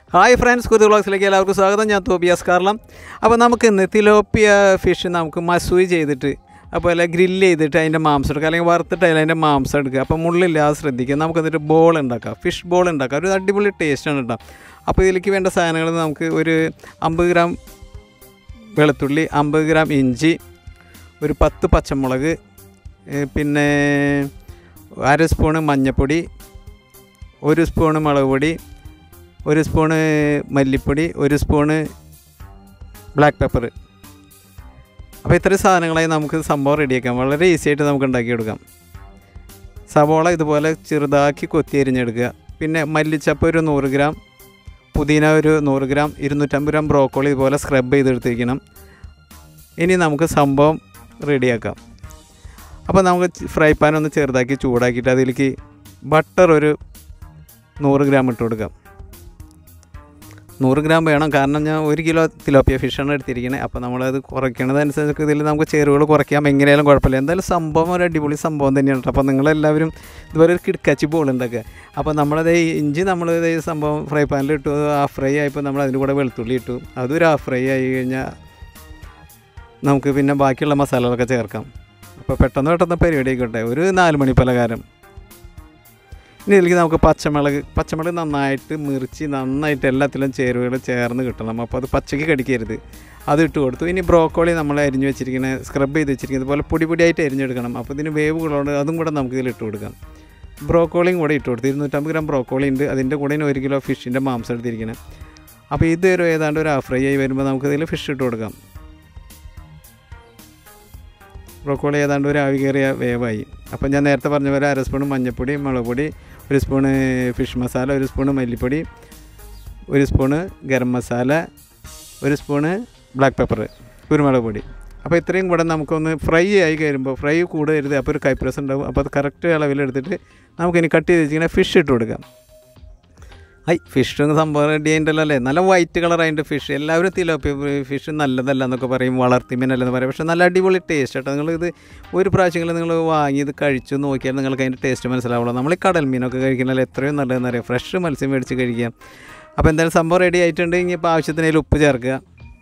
hi friends കുതി ബ്ലോഗ്സിലേക്ക് എല്ലാവർക്കും സ്വാഗതം ഞാൻ തോബിയാസ് കാർളം അപ്പോൾ നമുക്ക് ഇന്ന് തിലോപ്പിയ ഫിഷ് നമുക്ക് മസൂയി ചെയ്തിട്ട് അതുപോലെ ഗ്രില്ല് ചെയ്തിട്ട് അതിൻ്റെ മാംസം എടുക്കുക അല്ലെങ്കിൽ വറുത്തിട്ട് അതിൽ അതിൻ്റെ മാംസം എടുക്കുക അപ്പോൾ മുള്ളില്ലാതെ ശ്രദ്ധിക്കുക നമുക്ക് എന്നിട്ട് ബോൾ ഉണ്ടാക്കാം ഫിഷ് ബോൾ ഉണ്ടാക്കാം ഒരു അടിപൊളി ടേസ്റ്റാണ് കേട്ടോ അപ്പോൾ ഇതിലേക്ക് വേണ്ട സാധനങ്ങൾ നമുക്ക് ഒരു അമ്പത് ഗ്രാം വെളുത്തുള്ളി അമ്പത് ഗ്രാം ഇഞ്ചി ഒരു പത്ത് പച്ചമുളക് ഏ, പിന്നെ അര സ്പൂണ് മഞ്ഞൾപ്പൊടി ഒരു സ്പൂണ് മുളക് പൊടി ഒരു സ്പൂണ് മല്ലിപ്പൊടി ഒരു സ്പൂണ് ബ്ലാക്ക് പെപ്പർ അപ്പോൾ ഇത്രയും സാധനങ്ങളായി നമുക്ക് സംഭവം റെഡിയാക്കാം വളരെ ഈസി ആയിട്ട് നമുക്ക് ഉണ്ടാക്കിയെടുക്കാം സവോള ഇതുപോലെ ചെറുതാക്കി കൊത്തി അരിഞ്ഞെടുക്കുക പിന്നെ മല്ലിച്ചപ്പ് ഒരു നൂറ് ഗ്രാം പുതിന ഒരു നൂറ് ഗ്രാം ഇരുന്നൂറ്റമ്പത് ഗ്രാം ബ്രോക്കോളി ഇതുപോലെ സ്ക്രബ് ചെയ്തെടുത്തിരിക്കണം ഇനി നമുക്ക് സംഭവം റെഡിയാക്കാം അപ്പോൾ നമുക്ക് ഫ്രൈ പാൻ ഒന്ന് ചെറുതാക്കി ചൂടാക്കിയിട്ട് അതിലേക്ക് ബട്ടർ ഒരു നൂറ് ഗ്രാം ഇട്ട് കൊടുക്കാം നൂറ് ഗ്രാം വേണം കാരണം ഞാൻ ഒരു കിലോ തിലോപ്പിയ ഫിഷാണ് എടുത്തിരിക്കുന്നത് അപ്പോൾ നമ്മളത് കുറയ്ക്കണതനുസരിച്ച് ഇതിൽ നമുക്ക് ചേരുവകൾ കുറയ്ക്കാം എങ്ങനെയായാലും കുഴപ്പമില്ല എന്തായാലും സംഭവം ഒരു അടിപൊളി സംഭവം തന്നെയാണ് കേട്ടോ അപ്പോൾ നിങ്ങളെല്ലാവരും ഇതുപോലെ ഒരു കിടക്കാച്ചി ബോൾ ഉണ്ടാക്കുക അപ്പോൾ നമ്മളത് ഈ ഇഞ്ചി നമ്മൾ ഈ സംഭവം ഫ്രൈ പാനിൽ ഇട്ടു ഹാഫ് ഫ്രൈ ആയപ്പോൾ നമ്മൾ അതിൻ്റെ കൂടെ വെളുത്തുള്ളി ഇട്ടു അതൊരു ഹാഫ് ഫ്രൈ ആയി കഴിഞ്ഞാൽ നമുക്ക് പിന്നെ ബാക്കിയുള്ള മസാലകളൊക്കെ ചേർക്കാം അപ്പോൾ പെട്ടെന്ന് പെട്ടെന്ന് പരിപാടി ആയിക്കോട്ടെ ഒരു നാല് മണി പലകാരം ഇനി ഇതിലേക്ക് നമുക്ക് പച്ചമുളക് പച്ചമുളക് നന്നായിട്ട് മിർച്ചി നന്നായിട്ട് എല്ലാത്തിലും ചേരുവകൾ ചേർന്ന് കിട്ടണം അപ്പോൾ അത് പച്ചയ്ക്ക് കടിക്കരുത് അത് ഇട്ട് കൊടുത്തു ഇനി ബ്രോക്കോളി നമ്മൾ അരിഞ്ഞ് വെച്ചിരിക്കുന്ന സ്ക്രബ് ചെയ്ത് വെച്ചിരിക്കുന്നത് ഇതുപോലെ പൊടി പൊടിയായിട്ട് അരിഞ്ഞെടുക്കണം അപ്പോൾ ഇതിന് വേവുകളുണ്ട് അതും കൂടെ നമുക്ക് ഇതിൽ ഇട്ട് കൊടുക്കാം ബ്രോക്കോളിയും കൂടെ ഇട്ട് കൊടുത്തു ഇരുന്നൂറ്റമ്പത് ഗ്രാം ബ്രോക്കോളി ഉണ്ട് അതിൻ്റെ കൂടെ ഇനി ഒരു കിലോ ഫിഷിൻ്റെ മാംസം എടുത്തിരിക്കുന്നത് അപ്പോൾ ഇത് ഒരു ഏതാണ്ട് ഒരു ഹാഫ് ഫ്രൈ ആയി വരുമ്പോൾ നമുക്ക് ഇതിൽ ഫിഷ് ഇട്ട് കൊടുക്കാം ബ്രോക്കോളി ഏതാണ്ട് ഒരു ആവി കയറിയ വേവായി അപ്പോൾ ഞാൻ നേരത്തെ പറഞ്ഞ പോലെ അര സ്പൂൺ മഞ്ഞൾപ്പൊടി മുളക് പൊടി ഒരു സ്പൂണ് ഫിഷ് മസാല ഒരു സ്പൂണ് മല്ലിപ്പൊടി ഒരു സ്പൂണ് ഗരം മസാല ഒരു സ്പൂണ് ബ്ലാക്ക് പെപ്പർ കുരുമുളക് പൊടി അപ്പോൾ ഇത്രയും കൂടെ നമുക്കൊന്ന് ഫ്രൈ ആയി കഴിയുമ്പോൾ ഫ്രൈ കൂടരുത് അപ്പോൾ ഒരു കൈപ്രസ് ഉണ്ടാവും അപ്പോൾ അത് കറക്റ്റ് അളവിലെടുത്തിട്ട് നമുക്കിനി കട്ട് ചെയ്ത് വെച്ചിങ്ങനെ ഫിഷ് ഇട്ട് കൊടുക്കാം ഐ ഫിഷ് സംഭവം റെഡി ആയിട്ടുണ്ടല്ലോ അല്ലേ നല്ല വൈറ്റ് കളറായിട്ട് ഫിഷ് എല്ലാവരും തിലോപ്പി ഫിഷ് നല്ലതല്ല എന്നൊക്കെ പറയും വളർത്തി മീനല്ലെന്ന് പറയും പക്ഷേ നല്ല അടിപൊളി ടേസ്റ്റ് കേട്ടോ നിങ്ങൾ ഇത് ഒരു പ്രാവശ്യങ്ങളിൽ നിങ്ങൾ വാങ്ങി ഇത് കഴിച്ചു നോക്കിയാൽ നിങ്ങൾക്ക് അതിൻ്റെ ടേസ്റ്റ് മനസ്സിലാവുള്ളൂ നമ്മൾ ഈ കടൽ മീനൊക്കെ കഴിക്കണല്ലോ എത്രയും നല്ലതെന്ന് അറിയാം ഫ്രഷ് മത്സ്യം മേടിച്ച് കഴിക്കാം അപ്പോൾ എന്തായാലും സംഭവം റെഡി ആയിട്ടുണ്ട് ഇനി ഇപ്പോൾ ആവശ്യത്തിന് അതിൽ ഉപ്പ് ചേർക്കുക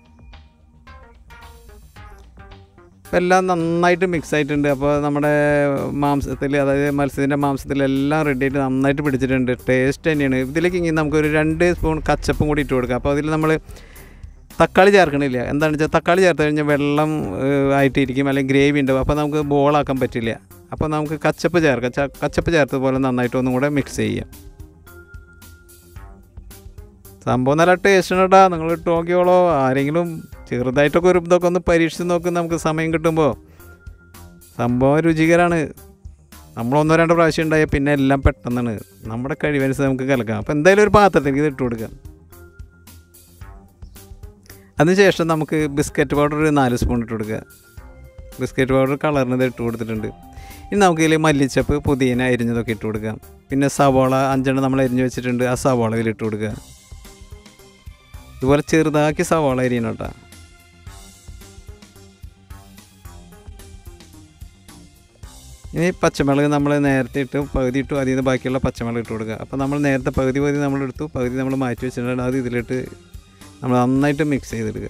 അപ്പോൾ എല്ലാം നന്നായിട്ട് മിക്സ് ആയിട്ടുണ്ട് അപ്പോൾ നമ്മുടെ മാംസത്തിൽ അതായത് മത്സ്യത്തിൻ്റെ മാംസത്തിലെല്ലാം റെഡി ആയിട്ട് നന്നായിട്ട് പിടിച്ചിട്ടുണ്ട് ടേസ്റ്റ് തന്നെയാണ് ഇതിലേക്ക് ഇങ്ങനെ നമുക്കൊരു രണ്ട് സ്പൂൺ കച്ചപ്പും കൂടി ഇട്ട് കൊടുക്കാം അപ്പോൾ അതിൽ നമ്മൾ തക്കാളി ചേർക്കണില്ല എന്താണെന്ന് വെച്ചാൽ തക്കാളി ചേർത്ത് കഴിഞ്ഞാൽ വെള്ളം ഏഹ്, ആയിട്ടിരിക്കും അല്ലെങ്കിൽ ഗ്രേവി ഉണ്ടാവും അപ്പോൾ നമുക്ക് ബോളാക്കാൻ പറ്റില്ല അപ്പോൾ നമുക്ക് കച്ചപ്പ് ചേർക്കാം ച- കച്ചപ്പ് ചേർത്തത് പോലെ നന്നായിട്ട് ഒന്നും കൂടെ മിക്സ് ചെയ്യാം സംഭവം നല്ല ടേസ്റ്റ് ഉണ്ട് കേട്ടോ നിങ്ങൾ ഇട്ട് നോക്കിയോളോ ആരെങ്കിലും ചെറുതായിട്ടൊക്കെ ഒരു ഇതൊക്കെ ഒന്ന് പരീക്ഷിച്ച് നോക്കും നമുക്ക് സമയം കിട്ടുമ്പോൾ സംഭവം രുചികരമാണ് നമ്മളൊന്നോ രണ്ടോ പ്രാവശ്യം ഉണ്ടായാൽ പിന്നെ എല്ലാം പെട്ടെന്നാണ് നമ്മുടെ കഴിവനുസരിച്ച് നമുക്ക് കലക്കാം അപ്പോൾ എന്തായാലും ഒരു പാത്രത്തിലേക്ക് ഇത് ഇട്ട് കൊടുക്കാം അതിനുശേഷം നമുക്ക് ബിസ്ക്കറ്റ് പൗഡർ ഒരു നാല് സ്പൂൺ ഇട്ട് കൊടുക്കുക ബിസ്ക്കറ്റ് പൗഡർ കളറിന് ഇത് ഇട്ട് കൊടുത്തിട്ടുണ്ട് ഇനി നമുക്ക് ഇതിൽ മല്ലിച്ചപ്പ് പുതിന അരിഞ്ഞതൊക്കെ ഇട്ട് കൊടുക്കാം പിന്നെ സവാള അഞ്ചെണ്ണം നമ്മൾ അരിഞ്ഞ് വെച്ചിട്ടുണ്ട് ആ സവാള ഇതിൽ ഇട്ട് കൊടുക്കുക ഇതുപോലെ ചെറുതാക്കി സവാള അരിയണം കേട്ടോ ഇനി പച്ചമുളക് നമ്മൾ നേരത്തെ ഇട്ട് പകുതി ഇട്ടു അതിൽ നിന്ന് ബാക്കിയുള്ള പച്ചമുളക് ഇട്ട് കൊടുക്കുക അപ്പോൾ നമ്മൾ നേരത്തെ പകുതി പകുതി നമ്മൾ എടുത്തു പകുതി നമ്മൾ മാറ്റി വെച്ചിട്ടുണ്ട് അത് ഇതിലിട്ട് നമ്മൾ നന്നായിട്ട് മിക്സ് ചെയ്തെടുക്കുക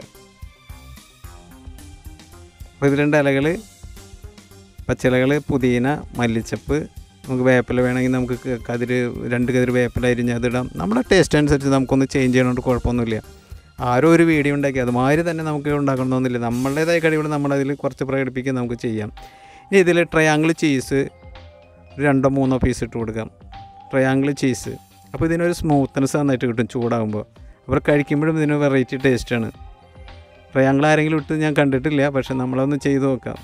അപ്പോൾ ഇത് രണ്ട് ഇലകൾ പച്ചിലകൾ പുതിന മല്ലിച്ചപ്പ് നമുക്ക് വേപ്പില വേണമെങ്കിൽ നമുക്ക് ക- കതിര് രണ്ട് കതിര് വേപ്പില അരിഞ്ഞ് അതിടാം നമ്മുടെ ടേസ്റ്റ് അനുസരിച്ച് നമുക്കൊന്ന് ചേഞ്ച് ചെയ്യണോണ്ട് കുഴപ്പമൊന്നുമില്ല ആരോ ഒരു വീഡിയോ ഉണ്ടാക്കി അതുമാതിരി തന്നെ നമുക്ക് ഉണ്ടാക്കണമെന്നൊന്നുമില്ല നമ്മളുടേതായ കഴിവുകൾ നമ്മളതിൽ കുറച്ച് പ്രകടിപ്പിക്കാൻ നമുക്ക് ചെയ്യാം ഇനി ഇതിൽ ട്രയാങ്കിൾ ചീസ് രണ്ടോ മൂന്നോ പീസ് ഇട്ട് കൊടുക്കാം ട്രയാങ്കിൾ ചീസ് അപ്പോൾ ഇതിനൊരു സ്മൂത്ത്നെസ് നന്നായിട്ട് കിട്ടും ചൂടാകുമ്പോൾ അപ്പോൾ കഴിക്കുമ്പോഴും ഇതിന് വെറൈറ്റി ടേസ്റ്റാണ് ട്രയാങ്കിൾ ആരെങ്കിലും ഇട്ട് ഞാൻ കണ്ടിട്ടില്ല പക്ഷെ നമ്മളൊന്ന് ചെയ്ത് നോക്കാം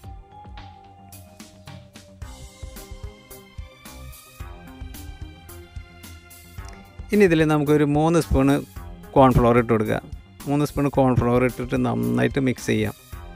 ഇനി ഇതിൽ നമുക്കൊരു മൂന്ന് സ്പൂണ് കോൺഫ്ലവർ ഇട്ട് കൊടുക്കുക മൂന്ന് സ്പൂൺ കോൺഫ്ലവർ ഇട്ടിട്ട് നന്നായിട്ട് മിക്സ് ചെയ്യാം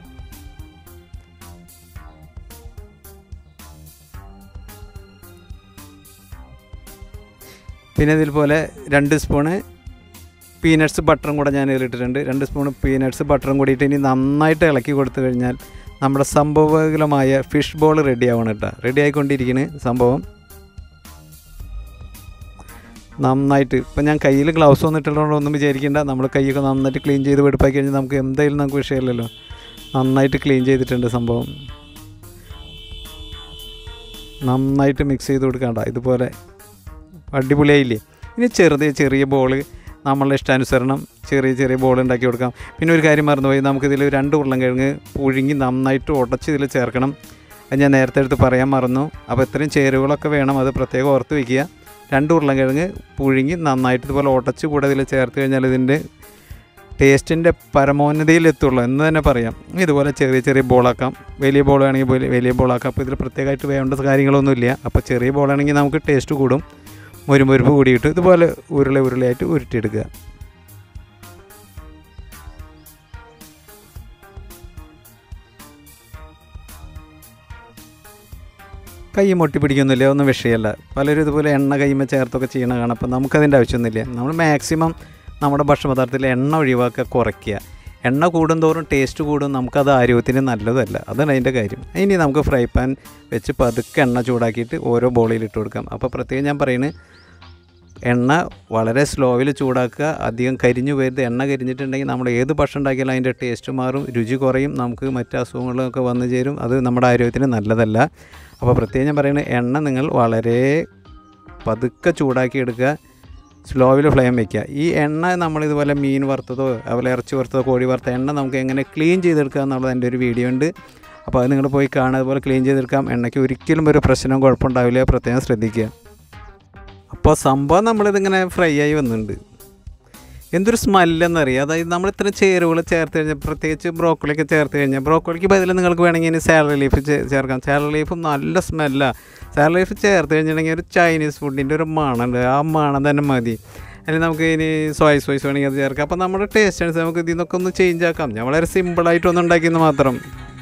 പിന്നെ ഇതിൽ പോലെ രണ്ട് സ്പൂണ് പീനട്ട്സ് ബട്ടറും കൂടെ ഞാൻ ഇതിലിട്ടിട്ടുണ്ട് രണ്ട് സ്പൂൺ പീനട്ട്സ് ബട്ടറും കൂടിയിട്ട് ഇനി നന്നായിട്ട് ഇളക്കി കൊടുത്തു കഴിഞ്ഞാൽ നമ്മുടെ സംഭവകുലമായ ഫിഷ് ബോൾ റെഡി ആവണം കേട്ടോ റെഡി ആയിക്കൊണ്ടിരിക്കുന്നു സംഭവം നന്നായിട്ട് ഇപ്പം ഞാൻ കയ്യിൽ ഗ്ലൗസ് ഒന്നും ഇട്ടുള്ളതുകൊണ്ട് ഒന്നും വിചാരിക്കേണ്ട നമ്മൾ കൈയൊക്കെ നന്നായിട്ട് ക്ലീൻ ചെയ്ത് വെടുപ്പാക്കി കഴിഞ്ഞാൽ നമുക്ക് എന്തായാലും നമുക്ക് വിഷയമില്ലല്ലോ നന്നായിട്ട് ക്ലീൻ ചെയ്തിട്ടുണ്ട് സംഭവം നന്നായിട്ട് മിക്സ് ചെയ്ത് കൊടുക്കണ്ട ഇതുപോലെ അടിപൊളിയായില്ലേ ഇനി ചെറുത് ചെറിയ ബോള് നമ്മളുടെ ഇഷ്ടാനുസരണം ചെറിയ ചെറിയ ബോൾ ഉണ്ടാക്കി കൊടുക്കാം പിന്നെ ഒരു കാര്യം മറന്നുപോയി നമുക്കിതിൽ രണ്ട് ഉരുളൻകിഴങ്ങ് പുഴുങ്ങി നന്നായിട്ട് ഉടച്ച് ഇതിൽ ചേർക്കണം അത് ഞാൻ നേരത്തെ എടുത്ത് പറയാൻ മറന്നു അപ്പോൾ ഇത്രയും ചേരുവകളൊക്കെ വേണം അത് പ്രത്യേകം ഓർത്ത് വയ്ക്കുക രണ്ട് ഉരുളൻകിഴങ്ങ് പുഴുങ്ങി നന്നായിട്ട് ഇതുപോലെ ഉടച്ച് കൂടെ ഇതിൽ ചേർത്ത് കഴിഞ്ഞാൽ ഇതിൻ്റെ ടേസ്റ്റിൻ്റെ പരമോന്നതിയിലെത്തുള്ളൂ എന്ന് തന്നെ പറയാം ഇതുപോലെ ചെറിയ ചെറിയ ബോളാക്കാം വലിയ ബോളാണെങ്കിൽ വലിയ വലിയ ബോളാക്കാം അപ്പോൾ ഇതിൽ പ്രത്യേകമായിട്ട് വേണ്ട കാര്യങ്ങളൊന്നുമില്ല അപ്പോൾ ചെറിയ ബോളാണെങ്കിൽ നമുക്ക് ടേസ്റ്റ് കൂടും മുരുമുരുപ്പ് കൂടിയിട്ട് ഇതുപോലെ ഉരുള ഉരുളയായിട്ട് ഉരുട്ടിയെടുക്കുക കൈ മുട്ടി പിടിക്കൊന്നുമില്ല ഒന്നും വിഷയമല്ല പലരും ഇതുപോലെ എണ്ണ കൈമ ചേർത്തൊക്കെ ചെയ്യണ കാണാം അപ്പോൾ നമുക്കതിൻ്റെ ആവശ്യമൊന്നുമില്ല നമ്മൾ മാക്സിമം നമ്മുടെ ഭക്ഷണപദാർത്ഥത്തിൽ എണ്ണ ഒഴിവാക്കുക കുറയ്ക്കുക എണ്ണ കൂടുന്തോറും ടേസ്റ്റ് കൂടും നമുക്കത് ആരോഗ്യത്തിന് നല്ലതല്ല അതാണ് അതിൻ്റെ കാര്യം ഇനി നമുക്ക് ഫ്രൈ പാൻ വെച്ച് പതുക്കെ എണ്ണ ചൂടാക്കിയിട്ട് ഓരോ ബോളിൽ ഇട്ട് കൊടുക്കാം അപ്പോൾ പ്രത്യേകം ഞാൻ പറയുന്നത് എണ്ണ വളരെ സ്ലോവിൽ ചൂടാക്കുക അധികം കരിഞ്ഞു പോയത് എണ്ണ കരിഞ്ഞിട്ടുണ്ടെങ്കിൽ നമ്മൾ ഏത് ഭക്ഷണം ഉണ്ടാക്കിയാലും അതിൻ്റെ ടേസ്റ്റ് മാറും രുചി കുറയും നമുക്ക് മറ്റ് അസുഖങ്ങളൊക്കെ വന്നു ചേരും അത് നമ്മുടെ ആരോഗ്യത്തിന് നല്ലതല്ല അപ്പോൾ പ്രത്യേകം ഞാൻ പറയുന്നത് എണ്ണ നിങ്ങൾ വളരെ പതുക്കെ ചൂടാക്കി എടുക്കുക സ്ലോവിൽ ഫ്ലെയിം വെക്കുക ഈ എണ്ണ നമ്മളിതുപോലെ മീൻ വറുത്തതോ അതുപോലെ ഇറച്ചി വറുത്തതോ കോഴി വറുത്ത എണ്ണ നമുക്ക് എങ്ങനെ ക്ലീൻ ചെയ്തെടുക്കുക എന്നുള്ളത് എൻ്റെ ഒരു വീഡിയോ ഉണ്ട് അപ്പോൾ അത് നിങ്ങൾ പോയി കാണുക അതുപോലെ ക്ലീൻ ചെയ്തെടുക്കാം എണ്ണയ്ക്ക് ഒരിക്കലും ഒരു പ്രശ്നം കുഴപ്പമുണ്ടാവില്ല പ്രത്യേകം ശ്രദ്ധിക്കുക അപ്പോൾ സംഭവം നമ്മളിതിങ്ങനെ ഫ്രൈ ആയി വന്നിട്ടുണ്ട് എന്തൊരു സ്മെല്ലെന്നറിയാം അതായത് നമ്മൾ ഇത്ര ചേരുവകൾ ചേർത്ത് കഴിഞ്ഞാൽ പ്രത്യേകിച്ച് ബ്രോക്കോളിയൊക്കെ ചേർത്ത് കഴിഞ്ഞാൽ ബ്രോക്കോളിക്ക് ബദൽ നിങ്ങൾക്ക് വേണമെങ്കിൽ ഇനി സാലറി ലീഫ് ചേർക്കാം സാലറി ലീഫും നല്ല സ്മെല്ലാണ് സാലറി ലീഫ് ചേർത്ത് കഴിഞ്ഞിട്ടുണ്ടെങ്കിൽ ഒരു ചൈനീസ് ഫുഡിൻ്റെ ഒരു മണമുണ്ട് ആ മണം തന്നെ മതി അല്ലെങ്കിൽ നമുക്ക് ഇനി സോയ സോയ്സ് വേണമെങ്കിൽ അത് ചേർക്കാം അപ്പോൾ നമ്മുടെ ടേസ്റ്റ് അനുസരിച്ച് നമുക്ക് ഇതിൽ നിന്നൊക്കെ ഒന്ന് ചേഞ്ച് ആക്കാം ഞാൻ വളരെ സിമ്പിളായിട്ടൊന്നും ഉണ്ടാക്കിയെന്ന് മാത്രം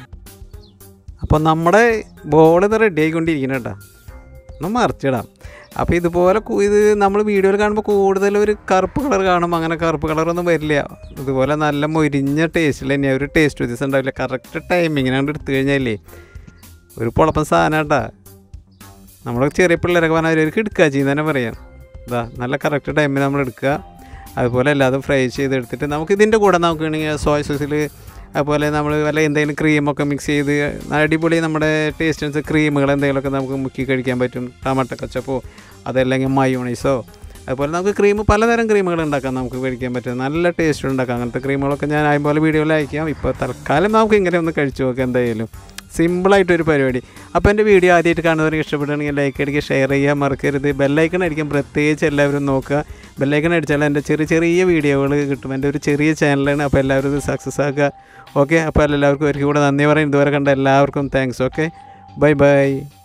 അപ്പോൾ നമ്മുടെ ബോൾ ഇത് റെഡി ആയിക്കൊണ്ടിരിക്കണം കേട്ടോ ഒന്ന് മറിച്ചിടാം അപ്പോൾ ഇതുപോലെ കു- ഇത് നമ്മൾ വീഡിയോയിൽ കാണുമ്പോൾ കൂടുതൽ ഒരു കറുപ്പ് കളർ കാണും അങ്ങനെ കറുപ്പ് കളറൊന്നും വരില്ല ഇതുപോലെ നല്ല മൊരിഞ്ഞ ടേസ്റ്റിൽ തന്നെ ഒരു ടേസ്റ്റ് വ്യത്യാസം ഉണ്ടാവില്ല കറക്റ്റ് ടൈമിങ്ങിനാണ്ട് എടുത്തു കഴിഞ്ഞാലേ ഒരു പൊളപ്പൻ സാധനം കേട്ടാ നമ്മൾ ചെറിയ പിള്ളേരൊക്കെ പറഞ്ഞാൽ അവർക്ക് എടുക്കുക ചെയ്യുന്ന തന്നെ പറയാം ഇതാ നല്ല കറക്റ്റ് ടൈമിൽ നമ്മൾ എടുക്കുക അതുപോലെ എല്ലാതും ഫ്രൈ ചെയ്തെടുത്തിട്ട് നമുക്ക് ഇതിൻ്റെ കൂടെ നമുക്ക് വേണമെങ്കിൽ സോയ സോസിൽ അതുപോലെ നമ്മൾ വല്ല എന്തെങ്കിലും ക്രീമൊക്കെ മിക്സ് ചെയ്ത് അടിപൊളി നമ്മുടെ ടേസ്റ്റ് ക്രീമുകൾ എന്തെങ്കിലുമൊക്കെ നമുക്ക് മുക്കി കഴിക്കാൻ പറ്റും ടമാറ്റോ കച്ചപ്പോ അതല്ലെങ്കിൽ മയോണൈസോ അതുപോലെ നമുക്ക് ക്രീം പലതരം ക്രീമുകൾ ഉണ്ടാക്കാം നമുക്ക് കഴിക്കാൻ പറ്റും നല്ല ടേസ്റ്റ് ഉണ്ടാക്കാം അങ്ങനത്തെ ക്രീമുകളൊക്കെ ഞാൻ അതുപോലെ വീഡിയോയിൽ അയക്കാം ഇപ്പോൾ തൽക്കാലം നമുക്ക് ഇങ്ങനെ ഒന്ന് കഴിച്ചു നോക്കാം എന്തായാലും സിമ്പിളായിട്ടൊരു പരിപാടി അപ്പോൾ എൻ്റെ വീഡിയോ ആദ്യമായിട്ട് കാണുന്നവർക്ക് ഇഷ്ടപ്പെടുകയാണെങ്കിൽ ലൈക്ക് അടിക്കുക ഷെയർ ചെയ്യുക മറക്കരുത് ബെല്ലൈക്കൺ അടിക്കാൻ പ്രത്യേകിച്ച് എല്ലാവരും നോക്കുക ബെല്ലൈക്കൺ അടിച്ചാൽ എൻ്റെ ചെറിയ ചെറിയ വീഡിയോകൾ കിട്ടും എൻ്റെ ഒരു ചെറിയ ചാനലാണ് അപ്പോൾ എല്ലാവരും ഇത് സക്സസ് ആക്കുക ഓക്കെ അപ്പോൾ എല്ലാവർക്കും ഒരിക്കൽ കൂടെ നന്ദി പറയും ഇതുവരെ കണ്ട എല്ലാവർക്കും താങ്ക്സ് ഓക്കെ ബൈ ബൈ